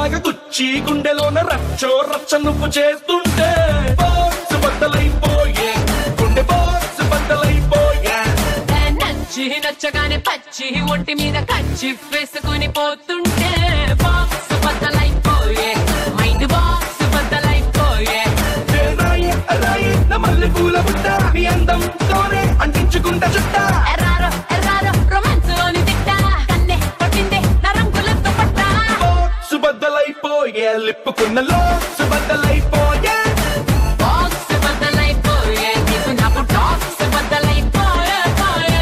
లాగా గుచ్చి గుండెలోన రచ్చో రచ్చ నువ్వు చేస్తుంటే బాక్స్ బద్దలైపోయే గుండె బాక్స్ బద్దలైపోయే నచ్చి నచ్చగానే పచ్చి ఒంటి మీద కచ్చి వేసుకుని పోతుంటే బాక్స్ బద్దలైపోయే మైండ్ బాక్స్ బద్దలైపోయే ఏ రాయి రాయి నా మల్లె పూల బుట్ట నీ అందంతోనే అంటించుకుంటా చుట్టా ఎర్రారో ఎర్రారో రొమాన్స్ లోని తిట్ట కన్నే పట్టిందే నా రంగులతో పట్ట బాక్స్ బద్దలైపోయే లిప్పుకున్న లోక్స్ బద్దలైపోయే బాక్స్ బద్దలైపోయే నీకు నాకు టాక్స్ బద్దలైపోయే పోయే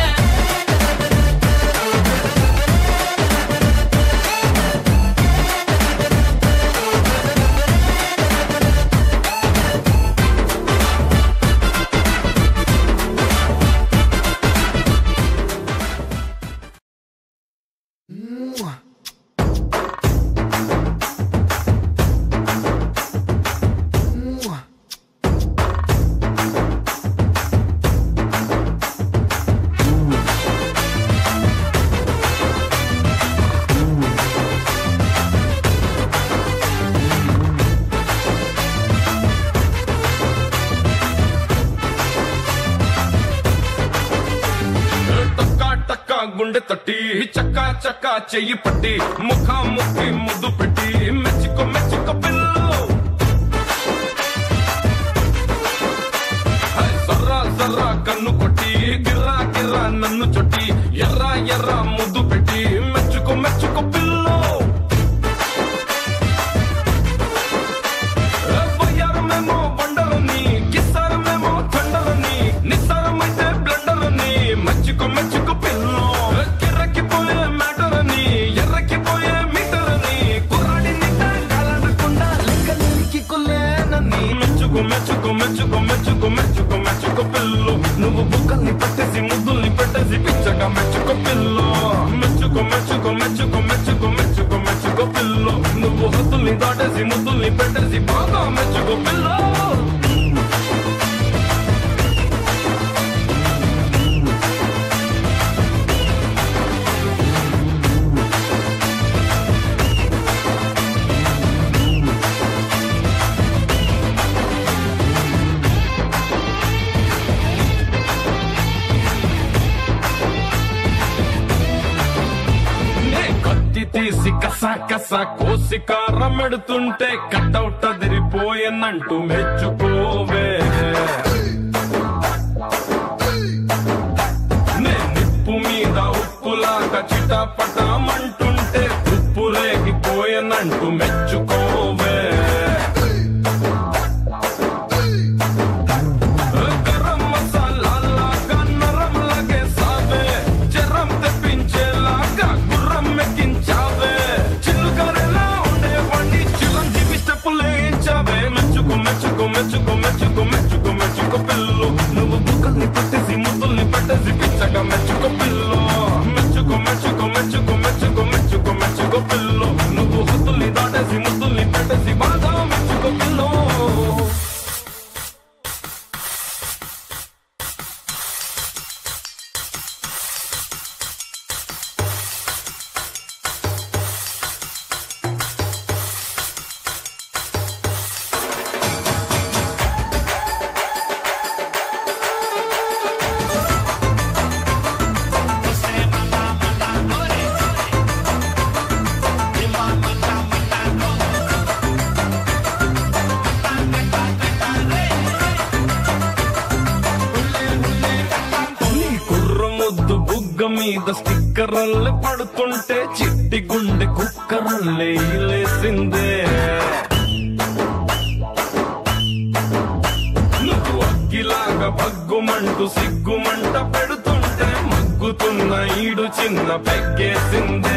టక్కా టక్కా గుండె తట్టి చక్కా చక్కా చెయ్యి పట్టి ముఖా ముక్కి ముద్దు పెట్టి మెచ్చుకో మెచ్చుకో పిల్లు హై, జర్రా జర్రా కన్ను కొట్టి గిర్రా గిర్రా నన్ను చొట్టి ఎర్రా ఎర్రా ముద్దు పెట్టి మెచ్చుకో మెచ్చుకో పిల్లు వయ్యారమేమో వండలని కిస్సారమేమో తండలని నిస్సారమైతే బ్లండలని మచ్చుకో మెచ్చుకో పిల్లు కిర్రకిపోయే మ్యాటరని ఎర్రకిపోయే మీటరని కుర్రాడి నిట్ట కాలనకుండా లెక్కలేనికి కులేనని మెచ్చుకో మెచ్చుకో మెచ్చుకో మెచ్చుకో మెచ్చుకో మెచ్చుకో పిల్లు నువ్వు బుక్కల్ని పట్టేసి ముద్దుల్ని పెట్టేసి పిచ్చగా మెచ్చుకో పిల్లు మెచ్చుకో మెచ్చుకో మెచ్చుకో మెచ్చుకో మెచ్చుకో మెచ్చుకో పిల్లు నువ్వు హద్దుల్ని దాటేసి ముద్దుల్ని పెట్టేసి బాగా మెచ్చుకో పిల్లు నే కత్తి తీసి కస కస కోసి కారం ఎడుతుంటే కట్టౌట్ అదిరిపోయనంటూ మెచ్చుకోవే నే నిప్పు మీద ఉప్పులాగా చిటపటమంటుంటే ఉప్పు రేగిపోయనంటూ మెచ్చుకోవే గరం మసాలాలాగా నరం లగేసావే జరం తెప్పించేలాగా గుర్రం ఎక్కించావే చిల్లుగారెలా ఉండేవాణ్ణి చిరంజీవి స్టెప్పులే ఇచ్చావే మెచ్చుకో మెచ్చుకో మెచ్చుకో మెచ్చుకో మెచ్చుకో మెచ్చుకో పిల్లు నువ్వు బుక్కల్ని పెట్టేసి ముద్దుల్ని పెట్టేసి పిచ్చగా మెచ్చుకో పిల్లు మెచ్చుకో మెచ్చుకో మెచ్చుకో మెచ్చుకో మెచ్చుకో మెచ్చుకో పిల్లు నువ్వు హద్దుల్ని దాటేసి ముద్దుల్ని పెట్టేసి బాగా మెచ్చుకో పిల్లు నీ కుర్ర ముద్దు బుగ్గ మీద స్టిక్కర్లే పడుతుంటే చిట్టి గుండె కుక్కరల్లే లేసిందే నువ్వు అగ్గిలాగా బగ్గుమంటూ సిగ్గుమంట పెడుతుంటే మగ్గుతున్న ఈడు చిన్న పెగ్గేసిందే